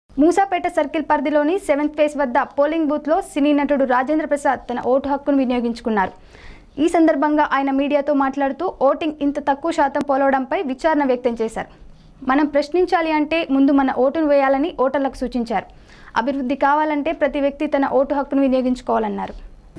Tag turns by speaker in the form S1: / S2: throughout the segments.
S1: Moosapet circle పరిధిలోని seventh phase వద్ద polling బూత్లో సినీ నటుడు రాజేంద్ర ప్రసాద్ తన ఓటు హక్కును వినియోగించుకున్నారు ఈ సందర్భంగా ఆయన మీడియాతో మాట్లాడుతూ ఓటింగ్ ఇంత తక్కువ శాతం పోలవడంపై విచారణ వ్యక్తం చేశారు మనం ప్రశ్నించాలి అంటే ముందు మన ఓటును వేయాలని ఓటర్లకు సూచించారు అభివృద్ధి కావాలంటే ప్రతి వ్యక్తి తన ఓటు హక్కును వినియోగించుకోవాలన్నారు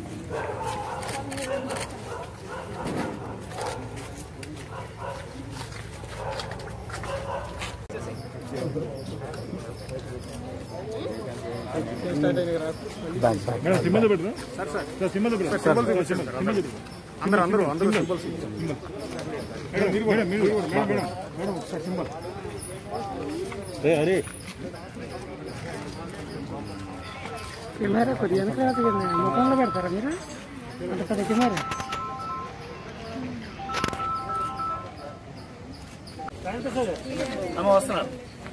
S2: మేడం సింబల్ పెట్టరా సార్ సార్ సింబల్ పెట్టరా సింబల్ సింబల్ పెట్టరా
S3: అందరూ అందరూ అందరూ సింబల్స్
S2: మేడం మీరు మేడం మీరు మేడం మేడం మేడం ఒకసారి సింబల్ రే అరే
S4: కెమెరా కొద్దిగా వెనక తీయండి. ముఖంలో పెడతారా మీరు అంత పెద్ద కెమెరా
S3: అమ్మ వస్తున్నారు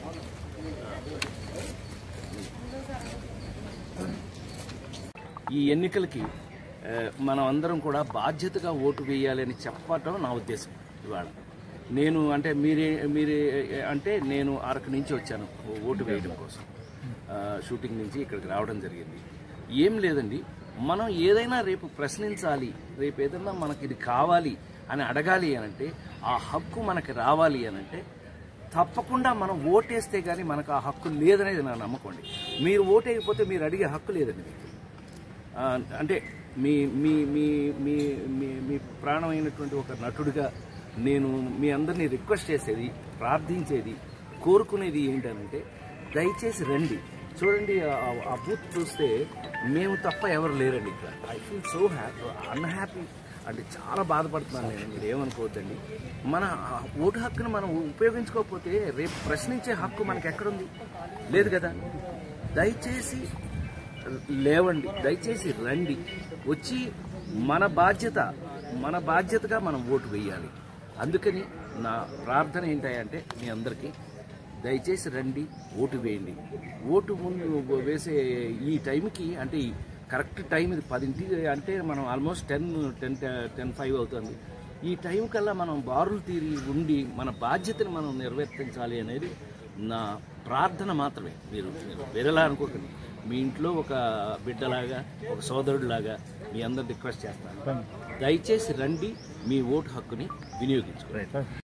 S3: ఈ ఎన్నికలకి ఆ, మనం అందరం కూడా బాధ్యతగా ఓటు వేయాలని చెప్పటం నా ఉద్దేశం ఇవాళ నేను అంటే మీరే మీరే అంటే నేను అరకు నుంచి వచ్చాను ఓటు వేయడం కోసం ఆ, షూటింగ్ నుంచి ఇక్కడికి రావడం జరిగింది ఏం లేదండి మనం ఏదైనా రేపు ప్రశ్నించాలి రేపు ఏదైనా మనకి ఇది కావాలి అని అడగాలి అని అంటే ఆ హక్కు మనకి రావాలి అని అంటే తప్పకుండా మనం ఓటేస్తే కానీ మనకు ఆ హక్కు లేదనేది నా నమ్మకం అండి మీరు ఓటేయకపోతే మీరు అడిగే హక్కు లేదండి మీకు ఆ, అంటే మీ మీ మీ మీ మీ మీ ప్రాణమైనటువంటి ఒక నటుడిగా నేను మీ అందరినీ రిక్వెస్ట్ చేసేది ప్రార్థించేది కోరుకునేది ఏంటనంటే దయచేసి రండి చూడండి ఆ- ఆ బూత్ చూస్తే మేము తప్ప ఎవరు లేరండి ఇక్కడ I feel so happy unhappy అంటే చాలా బాధపడుతున్నాను నేను మీరు ఏమనుకోవద్దండి మన ఆ ఓటు హక్కును మనం ఉపయోగించుకోకపోతే రేపు ప్రశ్నించే హక్కు మనకి ఎక్కడుంది లేదు కదా దయచేసి లేవండి దయచేసి రండి వచ్చి మన బాధ్యత మన బాధ్యతగా మనం ఓటు వేయాలి అందుకని నా ప్రార్థన ఏంటంటే మీ అందరికీ దయచేసి రండి ఓటు వేయండి ఓటు ముందు వేసే ఈ టైంకి అంటే ఈ కరెక్ట్ టైం ఇది పదింటి అంటే మనం almost ten ten ten five అవుతుంది ఈ టైం కల్లా మనం బారులు తీరి ఉండి మన బాధ్యతను మనం నిర్వర్తించాలి అనేది నా ప్రార్థన మాత్రమే మీరు మీరు వేరేలా అనుకోకండి మీ ఇంట్లో ఒక బిడ్డలాగా ఒక సోదరుడిలాగా మీ అందరు రిక్వెస్ట్ చేస్తాను దయచేసి రండి మీ ఓటు హక్కుని వినియోగించుకోండి